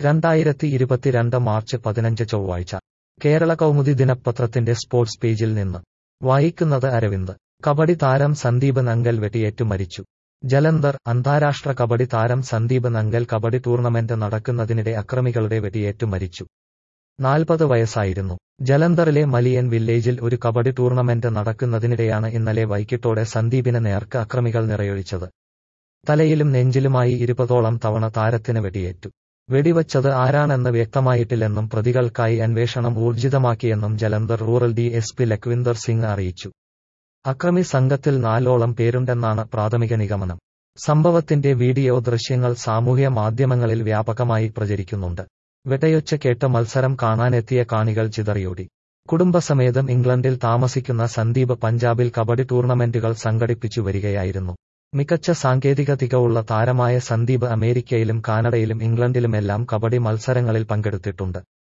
രണ്ടായിരത്തി ഇരുപത്തിരണ്ട് മാർച്ച് പതിനഞ്ച് ചൊവ്വാഴ്ച കേരള കൗമുദി ദിനപത്രത്തിന്റെ സ്പോർട്സ് പേജിൽ നിന്ന് വായിക്കുന്നത് അരവിന്ദ് കബഡി താരം സന്ദീപ് നങ്കൽ വെട്ടിയേറ്റു മരിച്ചു ജലന്ധർ അന്താരാഷ്ട്ര കബഡി താരം സന്ദീപ് നങ്കൽ കബഡി ടൂർണമെന്റ് നടക്കുന്നതിനിടെ അക്രമികളുടെ വെടിയേറ്റു മരിച്ചു നാൽപ്പത് വയസ്സായിരുന്നു ജലന്ധറിലെ മലിയൻ വില്ലേജിൽ ഒരു കബഡി ടൂർണമെന്റ് നടക്കുന്നതിനിടെയാണ് ഇന്നലെ വൈകിട്ടോടെ സന്ദീപിന് നേർക്ക് അക്രമികൾ നിറയൊഴിച്ചത് തലയിലും നെഞ്ചിലുമായി ഇരുപതോളം തവണ താരത്തിന് വെടിയേറ്റു വെടിവച്ചത് ആരാണെന്ന് വ്യക്തമായിട്ടില്ലെന്നും പ്രതികൾക്കായി അന്വേഷണം ഊർജിതമാക്കിയെന്നും Jalandhar rural D S P Lakhwinder Singh അറിയിച്ചു അക്രമി സംഘത്തിൽ നാലോളം പേരുണ്ടെന്നാണ് പ്രാഥമിക നിഗമനം സംഭവത്തിന്റെ വീഡിയോ ദൃശ്യങ്ങൾ സാമൂഹ്യ മാധ്യമങ്ങളിൽ വ്യാപകമായി പ്രചരിക്കുന്നുണ്ട് വെട്ടയൊച്ച കേട്ട് മത്സരം കാണാനെത്തിയ കാണികൾ ചിതറിയോടി കുടുംബസമേതം ഇംഗ്ലണ്ടിൽ താമസിക്കുന്ന സന്ദീപ് പഞ്ചാബിൽ കബഡി ടൂർണമെന്റുകൾ സംഘടിപ്പിച്ചു വരികയായിരുന്നു മികച്ച സാങ്കേതിക തികവുള്ള താരമായ സന്ദീപ് അമേരിക്കയിലും കാനഡയിലും ഇംഗ്ലണ്ടിലുമെല്ലാം കബഡി മത്സരങ്ങളിൽ പങ്കെടുത്തിട്ടുണ്ട്